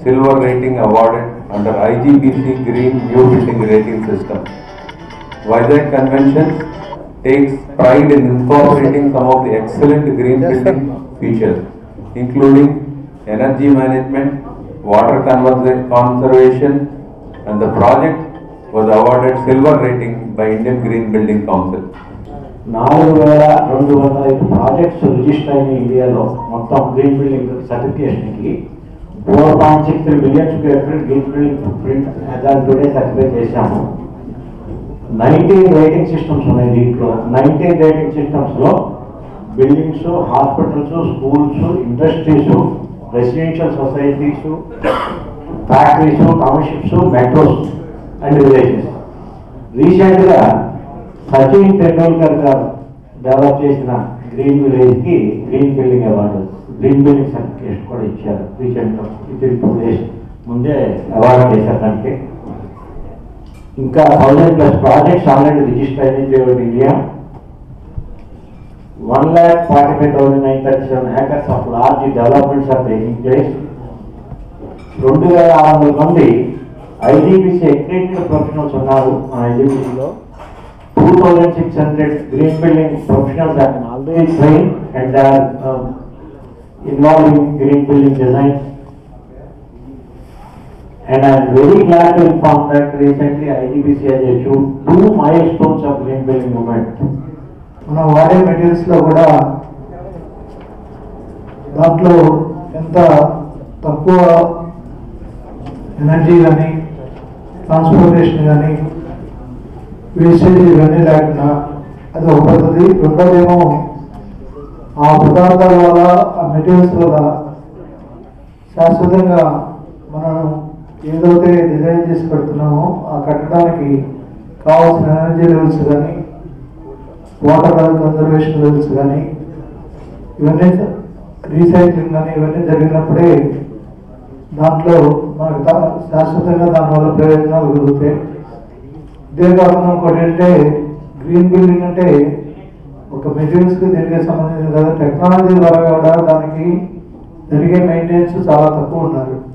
silver rating awarded under IGBC Green New Building Rating System. Vizag Conventions takes pride in incorporating some of the excellent green building features, including energy management, water conserva- conservation, and the project was awarded silver rating by Indian Green Building Council. నాలుగు వేల రెండు వందల ఐదు projects register అయిన ఇండియాలో మొత్తం green building సర్టిఫికేషన్కి four point six three million square feet green building foot print దాని టుడే సర్టిఫై చేశాము నైన్టీన్ రేటింగ్ సిస్టమ్స్ ఉన్నాయి దీంట్లో నైన్టీన్ రేటింగ్ సిస్టమ్స్లో buildings hospitals schools industries residential societies factories townships metros and villages రీసెంట్గా Sachin Tendulkar garu develop చేసిన green విలేజ్కి green building award green building certification కూడా ఇచ్చారు రీసెంట్గా విత్ ఇన్ టూ డేస్ ముందే అవార్డు చేశారు దానికి ఇంకా thousand plus projects already register అయిన India one lakh forty five thousand nine thirty seven acres of large developments are taking place రెండు వేల ఆరు వందల మంది ఐజీబీసీ అక్రెడిటెడ్ ప్రొఫెషనల్స్ ఉన్నారు మన ఐజీబీసీలో two thousand six hundred green building professionals are already train and are involve in green building design And I am very glad to inform that recently IDBC has issued two milestones of green building movement. మనం వాడే మెటీరియల్స్లో కూడా దాంట్లో ఎంత తక్కువ energy కానీ transportation కానీ wastage ఇవన్నీ లేకుండా అది ఒక పద్ధతి రెండోదేమో ఆ పదార్థాల వల్ల ఆ మెటీరియల్స్ వల్ల శాశ్వతంగా మనం ఏదైతే డిజైన్ చేసి పెడుతున్నామో ఆ కట్టడానికి కావాల్సిన ఎనర్జీ లెవెల్స్ కానీ వాటర్ కన్జర్వేషన్ లెవెల్స్ కానీ ఇవన్నీ రీసైక్లింగ్ కానీ ఇవన్నీ జరిగినప్పుడే దాంట్లో మనకు తా- శాశ్వతంగా దానివల్ల ప్రయోజనాలు కలుగుతాయి ఇదే కాకుండా ఇంకోటి ఏంటంటే గ్రీన్ బిల్డింగ్ అంటే ఒక మెటీరియల్స్కి దీనికి సంబంధించిన కదా టెక్నాలజీ ద్వారా కూడా దానికి జరిగే మెయింటెనెన్స్ చాలా తక్కువ ఉన్నారు